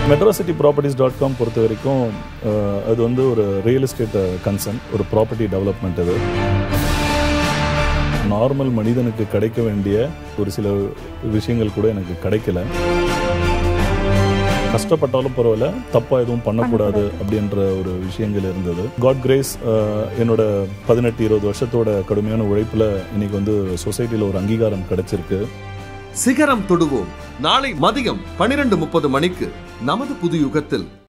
மெட்ரோசிட்டி properties dot com பொறுத்த வரைக்கும் அஹ், அது வந்து ஒரு ரியல் எஸ்டேட் கன்சர்ன் ஒரு ப்ராப்பர்ட்டி டெவலப்மெண்ட் அது நார்மல் மனிதனுக்கு கிடைக்க வேண்டிய ஒரு சில விஷயங்கள் கூட எனக்கு கிடைக்கல கஷ்டப்பட்டாலும் பரவாயில்ல தப்பா எதுவும் பண்ணக்கூடாது அப்படின்ற ஒரு விஷயங்கள் இருந்தது காட் கிரேஸ் என்னோட பதினெட்டு இருபது வருஷத்தோட கடுமையான உழைப்புல இன்னைக்கு வந்து சொசைட்டில ஒரு அங்கீகாரம் கிடைச்சிருக்கு சிகரம் தொடுவோம் நாளை மதியம் பனிரெண்டு முப்பது மணிக்கு நமது புது யுகத்தில்